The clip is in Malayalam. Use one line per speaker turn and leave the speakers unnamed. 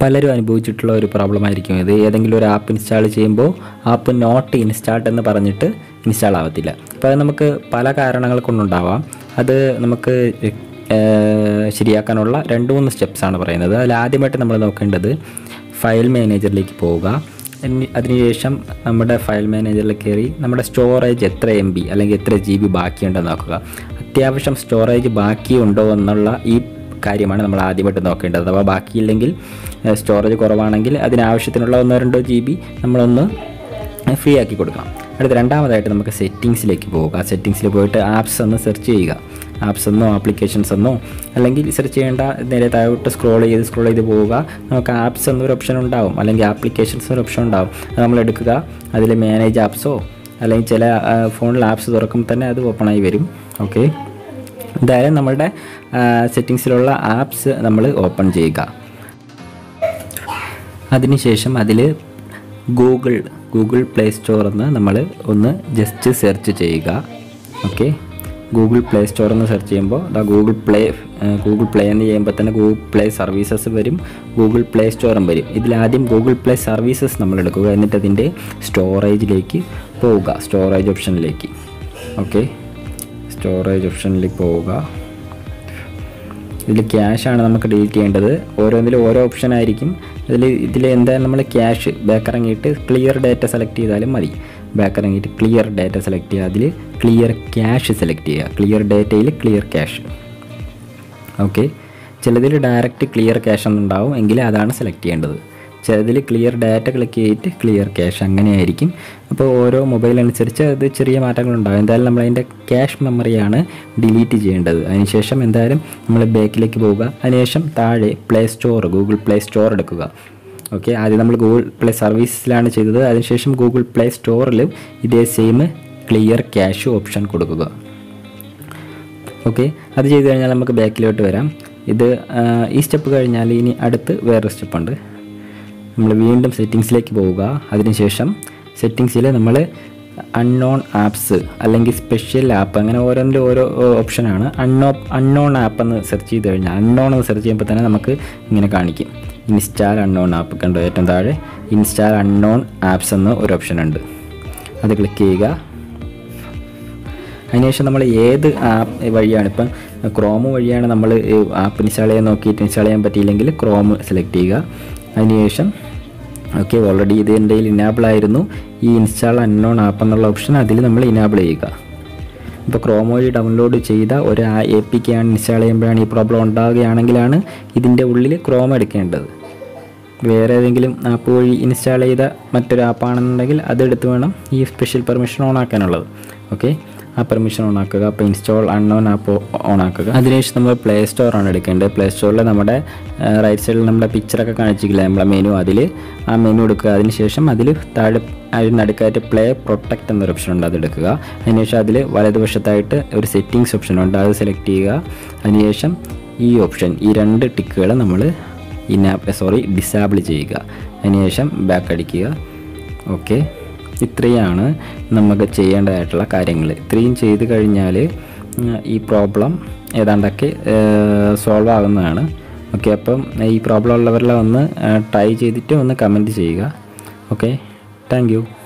പലരും അനുഭവിച്ചിട്ടുള്ള ഒരു പ്രോബ്ലം ആയിരിക്കും ഇത് ഏതെങ്കിലും ഒരു ആപ്പ് ഇൻസ്റ്റാൾ ചെയ്യുമ്പോൾ ആപ്പ് നോട്ട് ഇൻസ്റ്റാൾഡ് എന്ന് പറഞ്ഞിട്ട് ഇൻസ്റ്റാൾ ആവത്തില്ല അപ്പോൾ അത് നമുക്ക് പല കാരണങ്ങൾ കൊണ്ടുണ്ടാവാം അത് നമുക്ക് ഏഹ്, ശരിയാക്കാനുള്ള രണ്ട് മൂന്ന് സ്റ്റെപ്സാണ് പറയുന്നത് അതിൽ ആദ്യമായിട്ട് നമ്മൾ നോക്കേണ്ടത് ഫയൽ മാനേജറിലേക്ക് പോവുക ഇനി അതിനുശേഷം നമ്മുടെ ഫയൽ മാനേജറിൽ കയറി നമ്മുടെ സ്റ്റോറേജ് എത്ര എം ബി അല്ലെങ്കിൽ എത്ര ജി ബി ബാക്കിയുണ്ടെന്ന് നോക്കുക അത്യാവശ്യം സ്റ്റോറേജ് ബാക്കിയുണ്ടോ എന്നുള്ള ഈ കാര്യമാണ് നമ്മൾ ആദ്യമായിട്ട് നോക്കേണ്ടത് അഥവാ ബാക്കിയില്ലെങ്കിൽ സ്റ്റോറേജ് കുറവാണെങ്കിൽ അതിനാവശ്യത്തിനുള്ള ഒന്നോ രണ്ടോ ജി ബി നമ്മളൊന്ന് ഫ്രീ ആക്കി കൊടുക്കണം അടുത്ത രണ്ടാമതായിട്ട് നമുക്ക് സെറ്റിങ്സിലേക്ക് പോവുക സെറ്റിങ്സിൽ പോയിട്ട് ആപ്സ് ഒന്ന് സെർച്ച് ചെയ്യുക ആപ്സ് എന്നോ ആപ്ലിക്കേഷൻസ് എന്നോ അല്ലെങ്കിൽ സെർച്ച് ചെയ്യേണ്ട നേരെ താഴോട്ട് സ്ക്രോൾ ചെയ്ത് സ്ക്രോൾ ചെയ്ത് പോവുക നമുക്ക് ആപ്സ് എന്നൊരു ഓപ്ഷൻ ഉണ്ടാവും അല്ലെങ്കിൽ ആപ്ലിക്കേഷൻസ് ഒരു ഓപ്ഷൻ ഉണ്ടാവും അത് നമ്മൾ എടുക്കുക അതിൽ മാനേജ് ആപ്സോ അല്ലെങ്കിൽ ചില ഫോണിൽ ആപ്സ് തുറക്കുമ്പോൾ തന്നെ അത് ഓപ്പൺ ആയി വരും ഓക്കെ എന്തായാലും നമ്മളുടെ സെറ്റിങ്സിലുള്ള ആപ്സ് നമ്മൾ ഓപ്പൺ ചെയ്യുക അതിനുശേഷം അതിൽ ഗൂഗിൾ ഗൂഗിൾ പ്ലേ സ്റ്റോറിൽ നിന്ന് നമ്മൾ ഒന്ന് ജസ്റ്റ് സെർച്ച് ചെയ്യുക ഓക്കെ ഗൂഗിൾ പ്ലേ സ്റ്റോർ എന്ന് സെർച്ച് ചെയ്യുമ്പോൾ ദാ ഗൂഗിൾ പ്ലേ ഗൂഗിൾ പ്ലേ എന്ന് ചെയ്യുമ്പോൾ തന്നെ ഗൂഗിൾ പ്ലേ സർവീസസ് വരും ഗൂഗിൾ പ്ലേ സ്റ്റോറും വരും ഇതിലാദ്യം ഗൂഗിൾ പ്ലേ സർവീസസ് നമ്മൾ എടുക്കുക എന്നിട്ട് അതിൻ്റെ സ്റ്റോറേജിലേക്ക് പോവുക സ്റ്റോറേജ് ഓപ്ഷനിലേക്ക് ഓക്കെ സ്റ്റോറേജ് ഓപ്ഷനിലേക്ക് പോവുക ഇതിൽ ക്യാഷാണ് നമുക്ക് ഡിലീറ്റ് ചെയ്യേണ്ടത് ഓരോന്നിലും ഓരോ ഓപ്ഷൻ ആയിരിക്കും ഇതിൽ ഇതിൽ എന്തായാലും നമ്മൾ ക്യാഷ് ബാക്ക് ഇറങ്ങിയിട്ട് ക്ലിയർ ഡാറ്റ സെലക്ട് ചെയ്താലും മതി ബാക്ക് ഇറങ്ങിയിട്ട് ക്ലിയർ ഡാറ്റ സെലക്ട് ചെയ്യുക അതിൽ ക്ലിയർ ക്യാഷ് സെലക്ട് ചെയ്യുക ക്ലിയർ ഡാറ്റയിൽ ക്ലിയർ ക്യാഷ് ഓക്കെ ചിലതിൽ ഡയറക്റ്റ് ക്ലിയർ ക്യാഷ് എന്നുണ്ടാവും എങ്കിൽ അതാണ് സെലക്ട് ചെയ്യേണ്ടത് ചിലതിൽ ക്ലിയർ ഡാറ്റ ക്ലിക്ക് ചെയ്തിട്ട് ക്ലിയർ ക്യാഷ് അങ്ങനെയായിരിക്കും അപ്പോൾ ഓരോ മൊബൈൽ അനുസരിച്ച് അത് ചെറിയ മാറ്റങ്ങളുണ്ടാകും എന്തായാലും നമ്മൾ അതിൻ്റെ ക്യാഷ് മെമ്മറിയാണ് ഡിലീറ്റ് ചെയ്യേണ്ടത് അതിനുശേഷം എന്തായാലും നമ്മൾ ബാക്കിലേക്ക് പോവുക അതിനുശേഷം താഴെ Play store Google Play store എടുക്കുക ഓക്കെ ആദ്യം നമ്മൾ ഗൂഗിൾ പ്ലേ സർവീസിലാണ് ചെയ്തത് അതിനുശേഷം ഗൂഗിൾ പ്ലേ സ്റ്റോറിൽ ഇതേ സെയിം ക്ലിയർ ക്യാഷ് ഓപ്ഷൻ കൊടുക്കുക ഓക്കെ അത് ചെയ്ത് കഴിഞ്ഞാൽ നമുക്ക് ബാക്കിലോട്ട് വരാം ഇത് ആ, ഈ സ്റ്റെപ്പ് കഴിഞ്ഞാൽ ഇനി അടുത്ത് വേറൊരു സ്റ്റെപ്പുണ്ട് നമ്മൾ വീണ്ടും സെറ്റിങ്സിലേക്ക് പോവുക അതിനുശേഷം സെറ്റിങ്സിൽ നമ്മൾ അൺനോൺ ആപ്സ് അല്ലെങ്കിൽ സ്പെഷ്യൽ ആപ്പ് അങ്ങനെ ഓരോന്നിലും ഓരോ ഓപ്ഷനാണ് അൺനോ അൺനോൺ ആപ്പ് എന്ന് സെർച്ച് ചെയ്ത് കഴിഞ്ഞാൽ അൺനോൺ എന്ന് സെർച്ച് ചെയ്യുമ്പോൾ തന്നെ നമുക്ക് ഇങ്ങനെ കാണിക്കും ഇൻസ്റ്റാൾ അൺനോൺ ആപ്പ് കണ്ടോ ഏറ്റവും താഴെ ഇൻസ്റ്റാൾ അൺനോൺ ആപ്സ് എന്ന് ഒരു ഓപ്ഷൻ ഉണ്ട് അത് ക്ലിക്ക് ചെയ്യുക അതിനുശേഷം നമ്മൾ ഏത് ആപ്പ് വഴിയാണ് ഇപ്പം ക്രോം വഴിയാണ് നമ്മൾ ആപ്പ് ഇൻസ്റ്റാൾ ചെയ്യാൻ നോക്കിയിട്ട് ഇൻസ്റ്റാൾ ചെയ്യാൻ പറ്റിയില്ലെങ്കിൽ ക്രോം സെലക്ട് ചെയ്യുക അതിനുശേഷം ഓക്കെ ഓൾറെഡി ഇത് എൻ്റെ ഇനാബിൾ ആയിരുന്നു ഈ ഇൻസ്റ്റാൾ അൺനോൺ ആപ്പ് എന്നുള്ള ഓപ്ഷൻ അതിൽ നമ്മൾ ഇനാബിൾ ചെയ്യുക ഇപ്പോൾ ക്രോം വഴി ഡൗൺലോഡ് ചെയ്ത ഒരു എ പി കെ ആണ് ഇൻസ്റ്റാൾ ചെയ്യുമ്പോഴാണ് ഈ പ്രോബ്ലം ഉണ്ടാകുകയാണെങ്കിലാണ് ഇതിൻ്റെ ഉള്ളിൽ ക്രോം എടുക്കേണ്ടത് വേറെ ഏതെങ്കിലും ആപ്പ് വഴി ഇൻസ്റ്റാൾ ചെയ്ത മറ്റൊരു ആപ്പാണെന്നുണ്ടെങ്കിൽ അതെടുത്ത് വേണം ഈ സ്പെഷ്യൽ പെർമിഷൻ ഓൺ ആക്കാനുള്ളത് ഓക്കെ ആ പെർമിഷൻ ഓൺ ആക്കുക അപ്പോൾ ഇൻസ്റ്റാൾ അൺനോൺ ആപ്പ് ഓൺ ആക്കുക അതിനുശേഷം നമ്മൾ പ്ലേ സ്റ്റോറാണ് എടുക്കേണ്ടത് പ്ലേ സ്റ്റോറിൽ നമ്മുടെ റൈറ്റ് സൈഡിൽ നമ്മുടെ പിക്ചറൊക്കെ കാണിച്ചിട്ടില്ല നമ്മളെ മെനു അതിൽ ആ മെനു എടുക്കുക അതിനുശേഷം അതിൽ താഴെ അതിന് നടുക്കായിട്ട് പ്ലേ പ്രൊട്ടക്റ്റ് എന്നൊരു ഓപ്ഷൻ ഉണ്ട് അത് എടുക്കുക അതിനുശേഷം അതിൽ വലതുവശത്തായിട്ട് ഒരു സെറ്റിങ്സ് ഓപ്ഷൻ ഉണ്ട് അത് സെലക്ട് ചെയ്യുക അതിനുശേഷം ഈ ഓപ്ഷൻ ഈ രണ്ട് ടിക്കുകൾ നമ്മൾ ഇനാപ്പ് സോറി ഡിസാബിൾ ചെയ്യുക അതിനുശേഷം ബാക്ക് അടിക്കുക ഓക്കെ ഇത്രയാണ് നമുക്ക് ചെയ്യേണ്ടതായിട്ടുള്ള കാര്യങ്ങൾ ഇത്രയും ചെയ്ത് കഴിഞ്ഞാൽ ഉം, ഈ പ്രോബ്ലം ഏതാണ്ടൊക്കെ സോൾവ് ആകുന്നതാണ് ഓക്കെ അപ്പം ഈ പ്രോബ്ലം ഉള്ളവരെല്ലാം ഒന്ന് ട്രൈ ചെയ്തിട്ട് ഒന്ന് കമൻറ്റ് ചെയ്യുക ഓക്കെ താങ്ക് യു